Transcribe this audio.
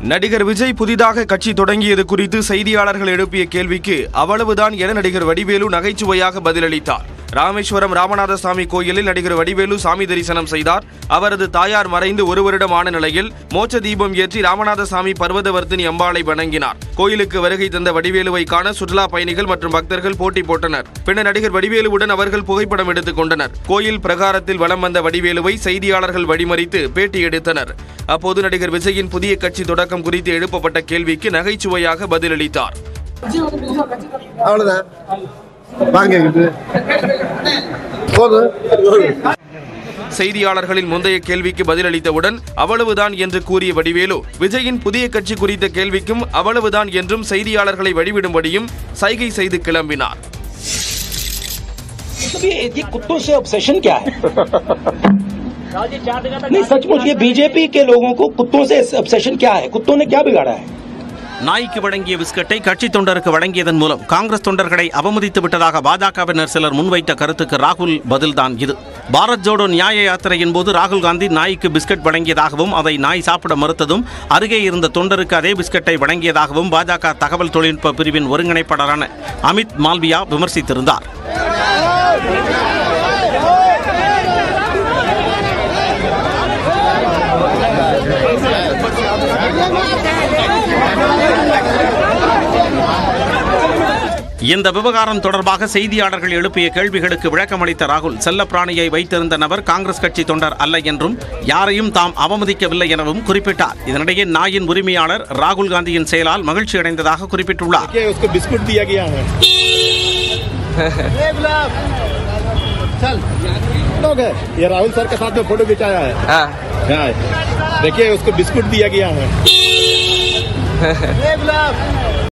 நடிகர் விஜய் புதிதாக கட்சி தொடங்கியது குறித்து செய்தியாளர்கள் எழுப்பிய கேள்விக்கு அவ்வளவுதான் என நடிகர் வடிவேலு நகைச்சுவையாக பதிலளித்தார் ராமேஸ்வரம் ராமநாதசாமி கோயிலில் நடிகர் வடிவேலு சாமி தரிசனம் செய்தார் அவரது தாயார் மறைந்து ஒரு வருடம் ஆன நிலையில் மோட்ச தீபம் ஏற்றி ராமநாதசாமி பர்வதவர்த்தினி அம்பாளை வணங்கினார் கோயிலுக்கு வருகை தந்த வடிவேலுவை காண சுற்றுலா பயணிகள் மற்றும் பக்தர்கள் போட்டி போட்டனர் பின்னர் நடிகர் வடிவேலுவுடன் அவர்கள் புகைப்படம் எடுத்துக் கொண்டனர் கோயில் பிரகாரத்தில் வலம் வந்த வடிவேலுவை செய்தியாளர்கள் வழிமறித்து பேட்டி எடுத்தனர் அப்போது நடிகர் விஜயின் புதிய கட்சி தொடக்கம் குறித்து எழுப்பப்பட்ட கேள்விக்கு நகைச்சுவையாக பதிலளித்தார் அவ்வளவுதான் வாங்க இது போதும் செய்தியாளர்களின் முந்தைய கேள்விக்கு பதிலளித்தவுடன் அவ்வளவுதான் என்று கூறிய வடிவேலு விஜயின் புதிய கட்சி குறித்த கேள்விக்கும் அவ்வளவுதான் என்றும் செய்தியாளர்களை வழிவிடும்படியும் சைகை செய்து கிளம்பினார் मतलब ये ये कुत्तों से ऑब्सेशन क्या है नहीं सचमुच ये बीजेपी के लोगों को कुत्तों से ऑब्सेशन क्या है कुत्तों ने क्या बिगाड़ा है நாய்க்கு வழங்கிய பிஸ்கட்டை கட்சி தொண்டருக்கு வழங்கியதன் மூலம் காங்கிரஸ் தொண்டர்களை அவமதித்து விட்டதாக பாஜகவினர் சிலர் முன்வைத்த கருத்துக்கு ராகுல் பதில்தான் இது பாரத் ஜோடோ நியாய யாத்திரையின் போது ராகுல் காந்தி நாய்க்கு பிஸ்கட் வழங்கியதாகவும் அதை நாய் சாப்பிட மறுத்ததும் அருகே இருந்த தொண்டருக்கு அதே பிஸ்கட்டை வழங்கியதாகவும் பாஜக தகவல் தொழில்நுட்ப பிரிவின் ஒருங்கிணைப்பாளரான அமித் மால்வியா விமர்சித்திருந்தார் இந்த விவகாரம் தொடர்பாக செய்தியாளர்கள் எழுப்பிய கேள்விகளுக்கு விளக்கமளித்த ராகுல் செல்லப்பிராணியை வைத்திருந்த நபர் காங்கிரஸ் கட்சி தொண்டர் அல்ல என்றும் யாரையும் தாம் அவமதிக்கவில்லை எனவும் குறிப்பிட்டார் இதனிடையே நாயின் உரிமையாளர் ராகுல் காந்தியின் செயலால் மகிழ்ச்சி அடைந்ததாக குறிப்பிட்டுள்ளார் देखिए उसको बिस्कुट दिया गया है चल लोग है ये राहुल सर के साथ में फोटो खिंचाया है हाँ। देखिए उसको बिस्कुट दिया गया है